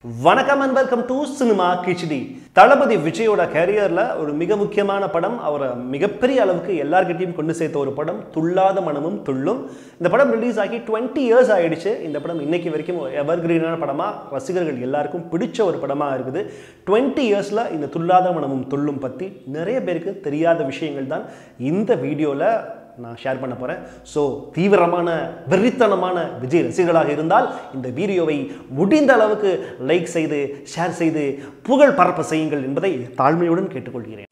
வணக்கம் and welcome to cinema Khichdi Thalapathy விஜயோட கேரியரில் ஒரு மிக முக்கியமான படம் அவரை மிகப்பெரிய அளவுக்கு எல்லார்கிட்டையும் கொண்டு சேர்த்த ஒரு படம் துள்ளாத மனமும் துள்ளும் இந்த படம் ரிலீஸ் ஆகி டுவெண்ட்டி இயர்ஸ் ஆயிடுச்சு இந்த படம் இன்னைக்கு வரைக்கும் எவர் கிரீனான படமாக ரசிகர்கள் எல்லாருக்கும் பிடிச்ச ஒரு படமாக இருக்குது டுவெண்ட்டி இயர்ஸில் இந்த துள்ளாத மனமும் துள்ளும் பற்றி நிறைய பேருக்கு தெரியாத விஷயங்கள் தான் இந்த வீடியோவில் நான் ஷேர் பண்ண போகிறேன் ஸோ தீவிரமான வெறித்தனமான விஜய் ரசிகர்களாக இருந்தால் இந்த வீடியோவை முடிந்த அளவுக்கு லைக் செய்து ஷேர் செய்து புகழ் பரப்ப செய்யுங்கள் என்பதை தாழ்மையுடன் கேட்டுக்கொள்கிறேன்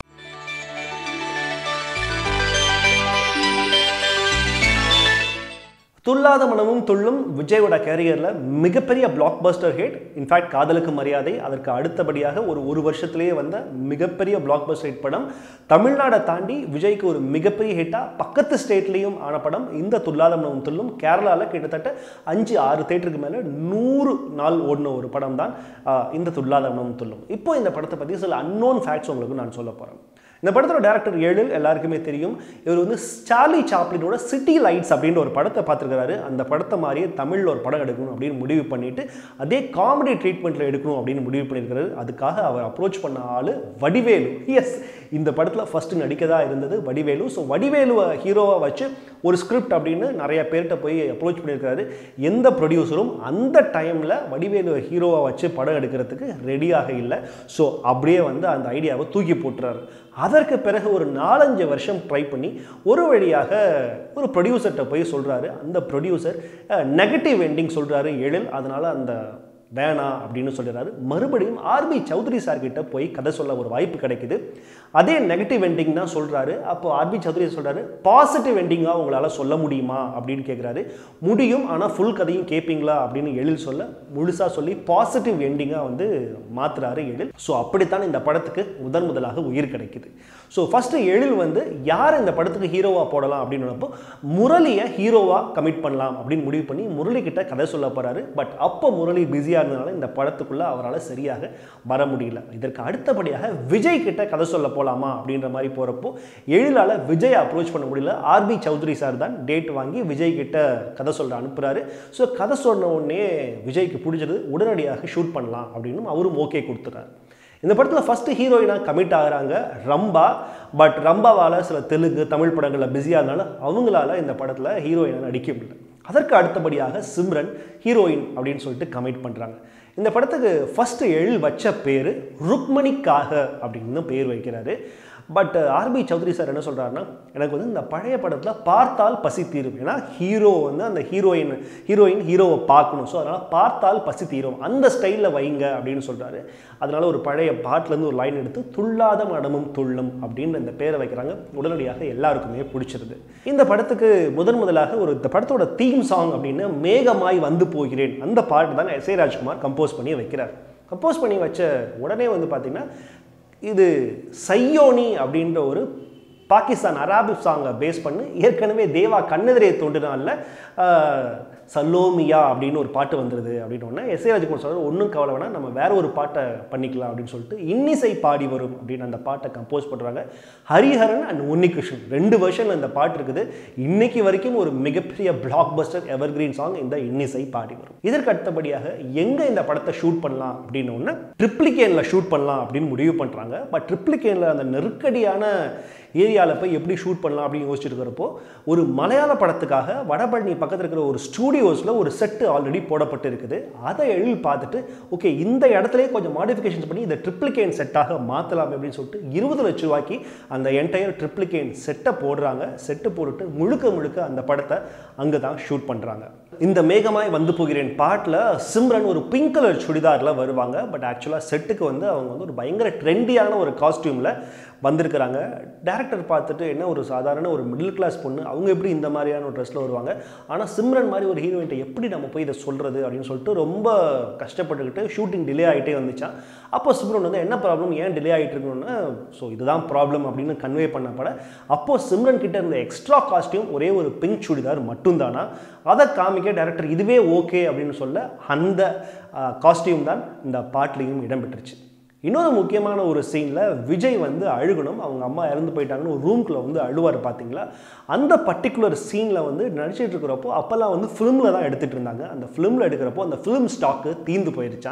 துல்லாத மனமும் துள்ளும் விஜயோட கேரியரில் மிகப்பெரிய பிளாக் பஸ்டர் ஹிட் இன்ஃபேக்ட் காதலுக்கு மரியாதை அதற்கு அடுத்தபடியாக ஒரு ஒரு வருஷத்திலேயே வந்த மிகப்பெரிய பிளாக் பஸ்டர் ஹிட் படம் தமிழ்நாடை தாண்டி விஜய்க்கு ஒரு மிகப்பெரிய ஹிட்டாக பக்கத்து ஸ்டேட்லேயும் ஆன படம் இந்த துல்லாத மனமும் துள்ளும் கேரளாவில் கிட்டத்தட்ட அஞ்சு ஆறு தேட்டருக்கு மேலே நூறு நாள் ஓடின ஒரு படம் தான் ஆஹ், இந்த துல்லாத மனமும் துள்ளும் இப்போ இந்த படத்தை பற்றி சில அன்னோன் ஃபேக்ட்ஸ் உங்களுக்கு நான் சொல்ல போகிறேன் இந்த படத்தோட டேரக்டர் ஏழில் எல்லாருக்குமே தெரியும் இவர் வந்து சார்லி சாப்ளினோட சிட்டி லைட்ஸ் அப்படின்ற ஒரு படத்தை பார்த்துருக்காரு அந்த படத்தை மாதிரியே தமிழில் ஒரு படம் எடுக்கணும் அப்படின்னு முடிவு பண்ணிட்டு அதே காமெடி ட்ரீட்மெண்ட்டில் எடுக்கணும் அப்படின்னு முடிவு பண்ணியிருக்காரு அதுக்காக அவர் அப்ரோச் பண்ண ஆள் வடிவேலு எஸ் இந்த படத்தில் ஃபஸ்ட்டு நடிக்கதா இருந்தது வடிவேலு ஸோ வடிவேலுவை ஹீரோவாக வச்சு ஒரு ஸ்கிரிப்ட் அப்படின்னு நிறைய பேர்கிட்ட போய் அப்ரோச் பண்ணியிருக்காரு எந்த ப்ரொடியூசரும் அந்த டைமில் வடிவேலுவை ஹீரோவாக வச்சு படம் எடுக்கிறதுக்கு ரெடியாக இல்லை ஸோ அப்படியே வந்து அந்த ஐடியாவை தூக்கி போட்டுறாரு அதற்கு பிறகு ஒரு நாலஞ்சு வருஷம் ட்ரை பண்ணி ஒரு வழியாக ஒரு ப்ரொடியூசர்கிட்ட போய் சொல்கிறாரு அந்த ப்ரொடியூசர் நெகட்டிவ் எண்டிங் சொல்கிறாரு எழில் அதனால் அந்த வேணாம் அப்படின்னு சொல்லிடுறாரு மறுபடியும் ஆர்பி சௌத்ரி சார் கிட்ட போய் கதை சொல்ல ஒரு வாய்ப்பு கிடைக்குது அதே நெகட்டிவ் எண்டிங் தான் சொல்கிறாரு அப்போ ஆர்பி சௌத்ரி சொல்கிறாரு பாசிட்டிவ் எண்டிங்காக உங்களால் சொல்ல முடியுமா அப்படின்னு கேட்குறாரு முடியும் ஆனால் ஃபுல் கதையும் கேட்பீங்களா அப்படின்னு எழில் சொல்ல முழுசாக சொல்லி பாசிட்டிவ் எண்டிங்காக வந்து மாத்துறாரு எழில் ஸோ அப்படித்தான் இந்த படத்துக்கு முதன் முதலாக உயிர் கிடைக்குது ஸோ ஃபஸ்ட்டு எழில் வந்து யார் இந்த படத்துக்கு ஹீரோவாக போடலாம் அப்படின்னு முரளியை ஹீரோவாக கமிட் பண்ணலாம் அப்படின்னு முடிவு பண்ணி முரளி கிட்ட கதை சொல்ல போகிறாரு பட் அப்போ முரளி பிஸியாக இருந்தனால இந்த படத்துக்குள்ளே அவரால் சரியாக வர முடியல இதற்கு அடுத்தபடியாக விஜய் கிட்ட கதை சொல்ல போகலாமா அப்படின்ற மாதிரி போகிறப்போ எழிலால் விஜய் அப்ரோச் பண்ண முடியல ஆர்பி சௌத்ரி சார் தான் டேட் வாங்கி விஜய் கிட்ட கதை சொல்ல அனுப்புகிறாரு ஸோ கதை சொன்ன உடனே விஜய்க்கு பிடிச்சது உடனடியாக ஷூட் பண்ணலாம் அப்படின்னு அவரும் ஓகே கொடுத்துறாரு இந்த படத்தில் ஃபஸ்ட்டு ஹீரோயினாக கமிட் ஆகுறாங்க ரம்பா பட் ரம்பாவால் சில தெலுங்கு தமிழ் படங்களில் பிஸியாக இருந்தாலும் அவங்களால இந்த படத்தில் ஹீரோயினாக நடிக்க முடியல அதற்கு அடுத்தபடியாக சிம்ரன் ஹீரோயின் அப்படின்னு சொல்லிட்டு கமிட் பண்ணுறாங்க இந்த படத்துக்கு ஃபஸ்ட்டு எழில் வச்ச பேர் ருக்மணிக்காக அப்படின்னு பேர் வைக்கிறாரு பட் ஆர்பி சௌத்ரி சார் என்ன சொல்கிறாருன்னா எனக்கு வந்து இந்த பழைய படத்தில் பார்த்தால் பசி தீரும் ஏன்னா ஹீரோ வந்து அந்த ஹீரோயின் ஹீரோயின் ஹீரோவை பார்க்கணும் ஸோ அதனால் பார்த்தால் பசி தீரும் அந்த ஸ்டைலில் வைங்க அப்படின்னு சொல்கிறாரு அதனால் ஒரு பழைய பாட்டிலேருந்து ஒரு லைன் எடுத்து துள்ளாத மடமும் துள்ளும் அப்படின்னு இந்த பேரை வைக்கிறாங்க உடனடியாக எல்லாருக்குமே பிடிச்சிருது இந்த படத்துக்கு முதன் முதலாக ஒரு இந்த படத்தோட தீம் சாங் அப்படின்னு மேகமாய் வந்து போகிறேன் அந்த பாட்டு தான் எஸ் ஏ ராஜ்குமார் கம்போஸ் பண்ணி வைக்கிறார் கம்போஸ் பண்ணி வச்ச உடனே வந்து பார்த்திங்கன்னா இது சையோனி அப்படின்ற ஒரு பாகிஸ்தான் அராபிக் சாங்கை பேஸ் பண்ணி ஏற்கனவே தேவா கண்ணெதிரே தோன்றினால சல்லோமியா அப்படின்னு ஒரு பாட்டு வந்துடுது அப்படின்னு ஒன்று எஸ் ஏ ராஜ்குமார் சொல்கிறார் ஒன்றும் கவலை வேணாம் நம்ம வேற ஒரு பாட்டை பண்ணிக்கலாம் அப்படின்னு சொல்லிட்டு இன்னிசை பாடி வரும் அப்படின்னு அந்த பாட்டை கம்போஸ் பண்ணுறாங்க ஹரிஹரன் அண்ட் உன்னிகிருஷ்ணன் ரெண்டு வருஷனில் இந்த பாட்டு இருக்குது இன்னைக்கு வரைக்கும் ஒரு மிகப்பெரிய blockbuster evergreen song இந்த இன்னிசை பாடி வரும் இதற்கு அடுத்தபடியாக எங்கே இந்த படத்தை ஷூட் பண்ணலாம் அப்படின்னு ஒன்று ட்ரிப்ளிகேனில் ஷூட் பண்ணலாம் அப்படின்னு முடிவு பண்ணுறாங்க பட் ட்ரிப்ளிகேனில் அந்த நெருக்கடியான ஏரியாவில் போய் எப்படி ஷூட் பண்ணலாம் அப்படின்னு யோசிச்சுட்டு இருக்கிறப்போ ஒரு மலையாள படத்துக்காக வடபழனி பக்கத்தில் இருக்கிற ஒரு ஸ்டூடியோஸில் ஒரு செட்டு ஆல்ரெடி போடப்பட்டு இருக்குது அதை எழில் பார்த்துட்டு ஓகே இந்த இடத்துலயே கொஞ்சம் மாடிஃபிகேஷன்ஸ் பண்ணி இந்த ட்ரிப்ளிகேன் செட்டாக மாற்றலாம் அப்படின்னு சொல்லிட்டு இருபது லட்ச ரூபாய்க்கு அந்த என்டையர் ட்ரிப்ளிகேன் செட்டை போடுறாங்க செட்டு போட்டுட்டு முழுக்க முழுக்க அந்த படத்தை அங்கே தான் ஷூட் பண்ணுறாங்க இந்த மேகமாய் வந்து போகிறேன் பாட்டில் சிம்ரன் ஒரு பிங்க் கலர் சுடிதாரில் வருவாங்க பட் ஆக்சுவலாக செட்டுக்கு வந்து அவங்க வந்து ஒரு பயங்கர ட்ரெண்டியான ஒரு காஸ்டியூமில் வந்திருக்கிறாங்க டேரக்டர் பார்த்துட்டு என்ன ஒரு சாதாரண ஒரு மிடில் கிளாஸ் பொண்ணு அவங்க எப்படி இந்த மாதிரியான ஒரு ட்ரெஸ்ஸில் வருவாங்க ஆனால் சிம்ரன் மாதிரி ஒரு ஹீரோயின்ட்ட எப்படி நம்ம போய் இதை சொல்கிறது அப்படின்னு சொல்லிட்டு ரொம்ப கஷ்டப்பட்டுக்கிட்டு ஷூட்டிங் டிலே ஆகிட்டே வந்துச்சான் அப்போ சிம்ரன் வந்து என்ன ப்ராப்ளம் ஏன் டிலே ஆகிட்டு இருக்கணும்னா ஸோ இதுதான் ப்ராப்ளம் அப்படின்னு கன்வே பண்ணப்பட அப்போ சிம்ரன் கிட்ட இருந்த எக்ஸ்ட்ரா காஸ்டியூம் ஒரே ஒரு பிங்க் சுடிதார் மட்டும்தானா அதை காமிக்க டேரக்டர் இதுவே ஓகே அப்படின்னு சொல்ல அந்த காஸ்டியூம் தான் இந்த பாட்டிலையும் இடம்பெற்றுச்சு இன்னொரு முக்கியமான ஒரு சீனில் விஜய் வந்து அழுகணும் அவங்க அம்மா இறந்து போயிட்டாங்கன்னு ஒரு ரூம்குள்ளே வந்து அழுவார் பார்த்தீங்களா அந்த பர்டிகுலர் சீனில் வந்து நடிச்சிட்டு இருக்கிறப்போ அப்போல்லாம் வந்து ஃபிலிமில் தான் எடுத்துகிட்டு இருந்தாங்க அந்த ஃபிலிமில் எடுக்கிறப்போ அந்த ஃபிலிம் ஸ்டாக்கு தீந்து போயிருச்சான்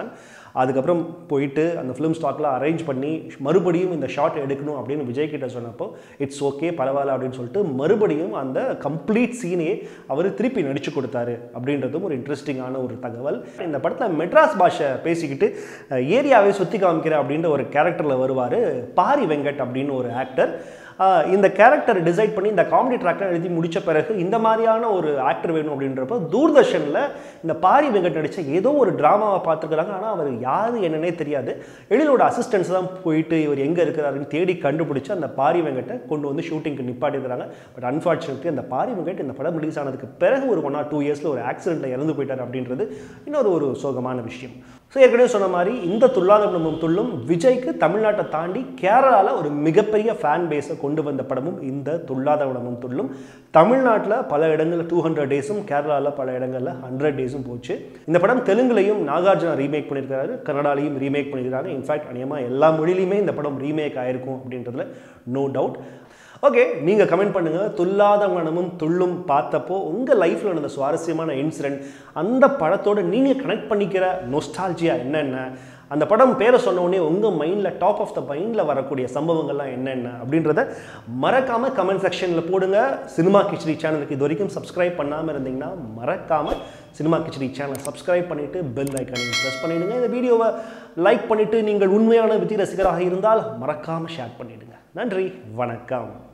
அதுக்கப்புறம் போயிட்டு அந்த ஃபிலிம் ஸ்டாக்கில் அரேஞ்ச் பண்ணி மறுபடியும் இந்த ஷாட் எடுக்கணும் அப்படின்னு விஜய் கிட்ட சொன்னப்போ இட்ஸ் ஓகே பரவாயில்ல அப்படின்னு சொல்லிட்டு மறுபடியும் அந்த கம்ப்ளீட் சீனையே அவர் திருப்பி நடிச்சு கொடுத்தாரு அப்படின்றதும் ஒரு இன்ட்ரெஸ்டிங்கான ஒரு தகவல் இந்த படத்தில் மெட்ராஸ் பாஷை பேசிக்கிட்டு அஹ், ஏரியாவை சுற்றி காமிக்கிறேன் அப்படின்ற ஒரு கேரக்டரில் வருவார் பாரி வெங்கட் அப்படின்னு ஒரு ஆக்டர் ஆஹ் இந்த கேரக்டர் டிசைட் பண்ணி இந்த காமெடி ட்ராக்ல எழுதி முடிச்ச பிறகு இந்த மாதிரியான ஒரு ஆக்டர் வேணும் அப்படின்றப்போ தூர்தர்ஷனில் இந்த பாரி வெங்கட் நடித்த ஏதோ ஒரு ட்ராமாவை பார்த்துருக்குறாங்க ஆனால் அவர் யார் என்னன்னே தெரியாது எழிலோட அசிஸ்டன்ஸ் தான் போயிட்டு இவர் எங்கே இருக்கிறாருன்னு தேடி கண்டுபிடிச்சு அந்த பாரி வெங்கட்டை கொண்டு வந்து ஷூட்டிங்க்கு நிப்பாட்டிடுறாங்க பட் அன்ஃபார்ச்சுனேட்லி அந்த பாரி வெங்கட் இந்த படம் ரிலீஸ் ஆனதுக்கு பிறகு ஒரு ஒன் ஆர் டூ இயர்ஸில் ஒரு ஆக்சிடென்ட்டில் இறந்து போயிட்டார் அப்படின்றது இன்னொரு ஒரு சோகமான விஷயம் ஸோ ஏற்கனவே சொன்ன மாதிரி இந்த துல்லாத குடும்பம் துள்ளும் விஜய்க்கு தமிழ்நாட்டை தாண்டி கேரளாவில் ஒரு மிகப்பெரிய ஃபேன் பேஸை கொண்டு வந்த படமும் இந்த துல்லாத குடும்பம் துள்ளும் தமிழ்நாட்டில் பல இடங்களில் டூ ஹண்ட்ரட் டேஸும் கேரளாவில் பல இடங்களில் ஹண்ட்ரட் டேஸும் போச்சு இந்த படம் தெலுங்குலையும் நாகார்ஜுனா ரீமேக் பண்ணியிருக்காரு கன்னடாலையும் ரீமேக் பண்ணியிருக்காங்க இன்ஃபேக்ட் அநேகமாக எல்லா மொழியிலையுமே இந்த படம் ரீமேக் ஆயிருக்கும் அப்படின்றதுல நோ டவுட் ஓகே நீங்கள் கமெண்ட் பண்ணுங்கள் துல்லாத மனமும் துள்ளும் பார்த்தப்போ உங்கள் லைஃப்பில் நடந்த சுவாரஸ்யமான இன்சிடென்ட் அந்த படத்தோட நீங்கள் கனெக்ட் பண்ணிக்கிற நொஸ்டாலஜியா என்னென்ன அந்த படம் பேரை சொன்ன உடனே உங்கள் மைண்டில் டாப் ஆஃப் த மைண்டில் வரக்கூடிய சம்பவங்கள்லாம் என்னென்ன அப்படின்றத மறக்காமல் கமெண்ட் செக்ஷனில் போடுங்க சினிமா கிச்சடி சேனலுக்கு இது வரைக்கும் சப்ஸ்கிரைப் பண்ணாமல் இருந்தீங்கன்னா மறக்காமல் சினிமா கிச்சடி சேனலை சப்ஸ்கிரைப் பண்ணிவிட்டு பெல் ஐக்கானையும் ப்ரெஸ் பண்ணிவிடுங்க இந்த வீடியோவை லைக் பண்ணிவிட்டு நீங்கள் உண்மையான விஜய் ரசிகராக இருந்தால் மறக்காமல் ஷேர் பண்ணிவிடுங்க நன்றி வணக்கம்